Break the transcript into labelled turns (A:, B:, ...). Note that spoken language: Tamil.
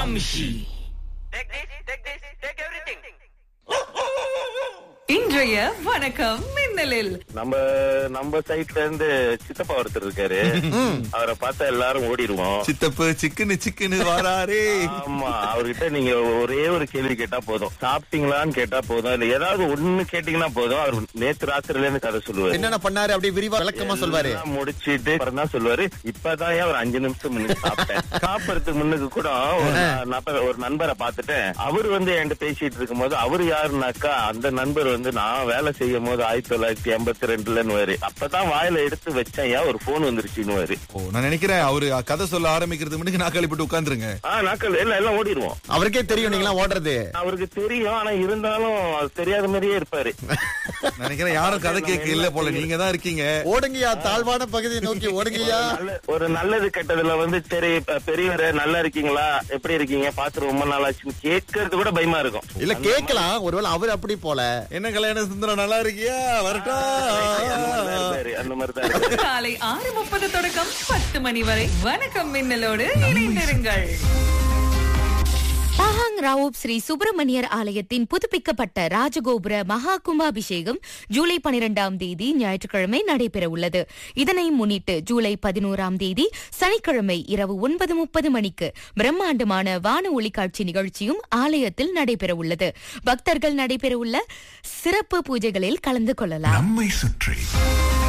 A: Vamshi.
B: Take this, take this, take everything.
A: இன்றைய வணக்கம் மின்னலில்
C: நம்ம நம்ம சைட்ல இருந்து சித்தப்பா ஒருத்தர் இருக்காரு அவரை பார்த்தா எல்லாரும் ஓடிடுவோம்
D: சித்தப்பு சிக்கனு சிக்கனு வாராரே
C: ஆமா அவர்கிட்ட நீங்க ஒரே ஒரு கேள்வி கேட்டா போதும் சாப்பிட்டீங்களான்னு கேட்டா போதும் இல்ல ஏதாவது ஒண்ணு கேட்டீங்கன்னா போதும் அவர் நேத்து ராத்திரில இருந்து கதை சொல்லுவாரு
E: என்னென்ன பண்ணாரு அப்படி விரிவா விளக்கமா சொல்வாரு
C: எல்லாம் முடிச்சிட்டு அப்புறம் தான் சொல்லுவாரு இப்பதான் ஏன் ஒரு அஞ்சு நிமிஷம் முன்னுக்கு சாப்பிட்டேன் சாப்பிடறதுக்கு முன்னுக்கு கூட ஒரு நபர் ஒரு நண்பரை பார்த்துட்டேன் அவர் வந்து என்கிட்ட பேசிட்டு இருக்கும்போது அவர் யாருனாக்கா அந்த நண்பர் வந்து நான் வேலை செய்யும் போது ஆயிரத்தி தொள்ளாயிரத்தி எண்பத்தி ரெண்டுலன்னு அப்பதான் வாயில எடுத்து வச்சேன் ஏன் ஒரு போன் வந்துருச்சுன்னு
D: ஓ நான் நினைக்கிறேன் அவரு கதை சொல்ல ஆரம்பிக்கிறதுக்கு முன்னாடி நான் கழிப்பிட்டு உட்காந்துருங்க
C: ஆஹ் நாக்கள் எல்லாம் எல்லாம் ஓடிடுவோம்
E: அவருக்கே தெரியும் நீங்களா ஓடுறது
C: அவருக்கு தெரியும் ஆனா இருந்தாலும் அது தெரியாத மாதிரியே இருப்பாரு
D: நினைக்கிறேன் யாரும் கதை கேட்க இல்ல போல நீங்க தான் இருக்கீங்க
E: ஓடுங்கய்யா தாழ்வான பகுதியை நோக்கி ஓடுங்கய்யா
C: நல்ல- ஒரு நல்லது கெட்டதுல வந்து சரி இப்ப பெரியவரே நல்லா இருக்கீங்களா எப்படி இருக்கீங்க பாத்து ரொம்ப நாள் ஆச்சுன்னு கேட்கறது கூட பயமா இருக்கும்
E: இல்ல கேக்கலாம் ஒருவேளை அவர் அப்படி போல
D: என்ன கல்யாண சுந்தரம் நல்லா இருக்கியா வரட்டா
C: அந்த மாதிரிதான் இருப்பாரு, அந்த மாதிரி தான் இருப்பாரு.
A: காலை ஆறு முப்பது தொடக்கம் பத்து மணி வரை வணக்கம் மின்னலோடு இணைந்திருங்கள்
F: பாஹாங் ராவூப் ஸ்ரீ சுப்பிரமணியர் ஆலயத்தின் புதுப்பிக்கப்பட்ட ராஜகோபுர மகா கும்பாபிஷேகம் ஜூலை பனிரெண்டாம் தேதி ஞாயிற்றுக்கிழமை நடைபெற உள்ளது இதனை முன்னிட்டு ஜூலை பதினோராம் தேதி சனிக்கிழமை இரவு ஒன்பது முப்பது மணிக்கு பிரம்மாண்டமான வான ஒளிக்காட்சி நிகழ்ச்சியும் ஆலயத்தில் நடைபெற உள்ளது பக்தர்கள் நடைபெறவுள்ள சிறப்பு பூஜைகளில் கலந்து கொள்ளலாம்
G: நம்மை சுற்றி